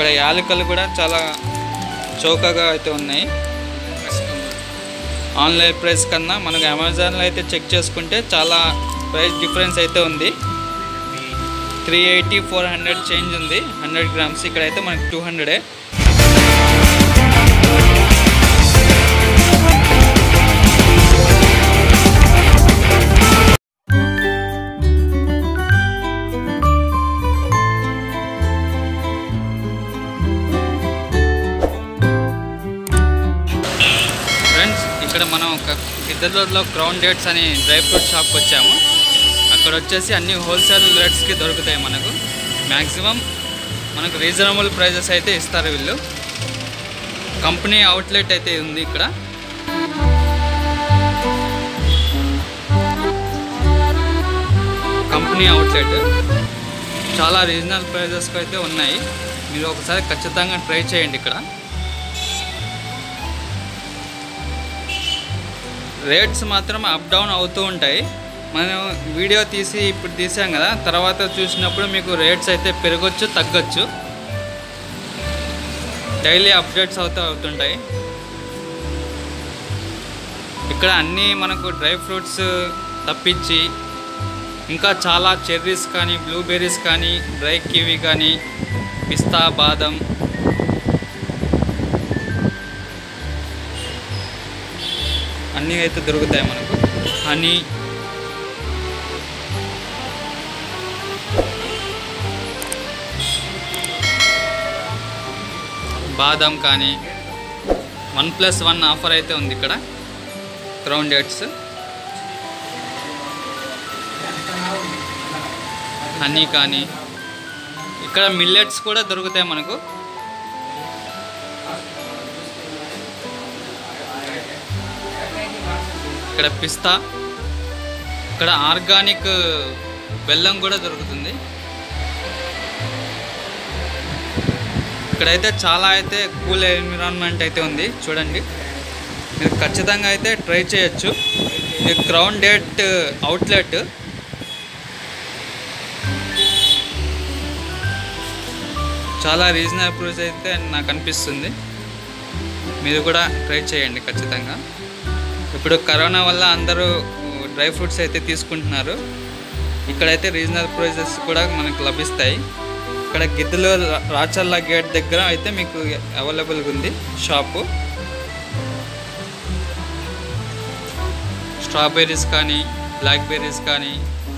ఇక్కడ యాలకులు కూడా చాలా చౌకగా అయితే ఉన్నాయి ఆన్లైన్ ప్రైస్ కన్నా మనకు అమెజాన్లో అయితే చెక్ చేసుకుంటే చాలా ప్రైస్ డిఫరెన్స్ అయితే ఉంది three eighty four hundred change ఉంది హండ్రెడ్ గ్రామ్స్ ఇక్కడైతే మనకి టూ హండ్రెడే ఫ్రెండ్స్ ఇక్కడ మనం ఒక గిద్దలూరులో క్రౌన్ డేట్స్ అని డ్రై ఫ్రూట్ షాప్కి వచ్చాము అక్కడ వచ్చేసి అన్ని హోల్సేల్ రేట్స్కి దొరుకుతాయి మనకు మ్యాక్సిమం మనకు రీజనబుల్ ప్రైజెస్ అయితే ఇస్తారు వీళ్ళు కంపెనీ అవుట్లెట్ అయితే ఉంది ఇక్కడ కంపెనీ అవుట్లెట్ చాలా రీజనల్ ప్రైజెస్కి అయితే ఉన్నాయి మీరు ఒకసారి ఖచ్చితంగా ట్రై చేయండి ఇక్కడ రేట్స్ మాత్రం అప్ డౌన్ అవుతూ ఉంటాయి మనం వీడియో తీసి ఇప్పుడు తీసాం కదా తర్వాత చూసినప్పుడు మీకు రేట్స్ అయితే పెరగచ్చు తగ్గొచ్చు డైలీ అప్డేట్స్ అవుతూ అవుతుంటాయి ఇక్కడ అన్నీ మనకు డ్రై ఫ్రూట్స్ తప్పించి ఇంకా చాలా చెర్రీస్ కానీ బ్లూబెర్రీస్ కానీ డ్రై కివీ కానీ పిస్తా బాదం అన్నీ అయితే దొరుకుతాయి మనకు హనీ బాదం కానీ వన్ ప్లస్ వన్ ఆఫర్ అయితే ఉంది ఇక్కడ క్రౌన్ డేట్స్ హనీ కానీ ఇక్కడ మిల్లెట్స్ కూడా దొరుకుతాయి మనకు ఇక్కడ పిస్తా ఇక్కడ ఆర్గానిక్ బెల్లం కూడా దొరుకుతుంది ఇక్కడైతే చాలా అయితే కూల్ ఎన్విరాన్మెంట్ అయితే ఉంది చూడండి మీరు ఖచ్చితంగా అయితే ట్రై చేయొచ్చు ఇది క్రౌన్ డేట్ అవుట్లెట్ చాలా రీజనబుల్ ప్రైస్ అయితే నాకు అనిపిస్తుంది మీరు కూడా ట్రై చేయండి ఖచ్చితంగా ఇప్పుడు కరోనా వల్ల అందరూ డ్రై ఫ్రూట్స్ అయితే తీసుకుంటున్నారు ఇక్కడైతే రీజనల్ ప్రైజెస్ కూడా మనకు లభిస్తాయి ఇక్కడ గిద్దలు రాచల్ల గేట్ దగ్గర అయితే మీకు అవైలబుల్గా ఉంది షాపు స్ట్రాబెర్రీస్ కానీ బ్లాక్ బెర్రీస్ కానీ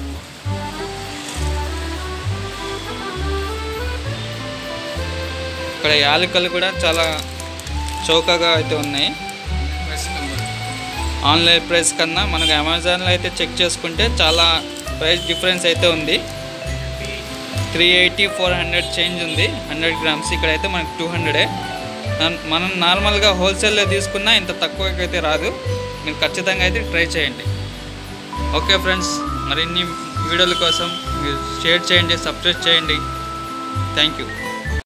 ఇక్కడ యాలకులు కూడా చాలా చౌకగా అయితే ఉన్నాయి ఆన్లైన్ ప్రైస్ కన్నా మనకు అమెజాన్లో అయితే చెక్ చేసుకుంటే చాలా ప్రైస్ డిఫరెన్స్ అయితే ఉంది three eighty four hundred change ఉంది హండ్రెడ్ గ్రామ్స్ ఇక్కడైతే మనకు టూ హండ్రెడే మనం నార్మల్గా హోల్సేల్లో తీసుకున్నా ఇంత తక్కువకి అయితే రాదు మీరు ఖచ్చితంగా అయితే ట్రై చేయండి ఓకే ఫ్రెండ్స్ మరిన్ని వీడియోల కోసం మీరు షేర్ చేయండి సబ్స్క్రైబ్ చేయండి థ్యాంక్ యూ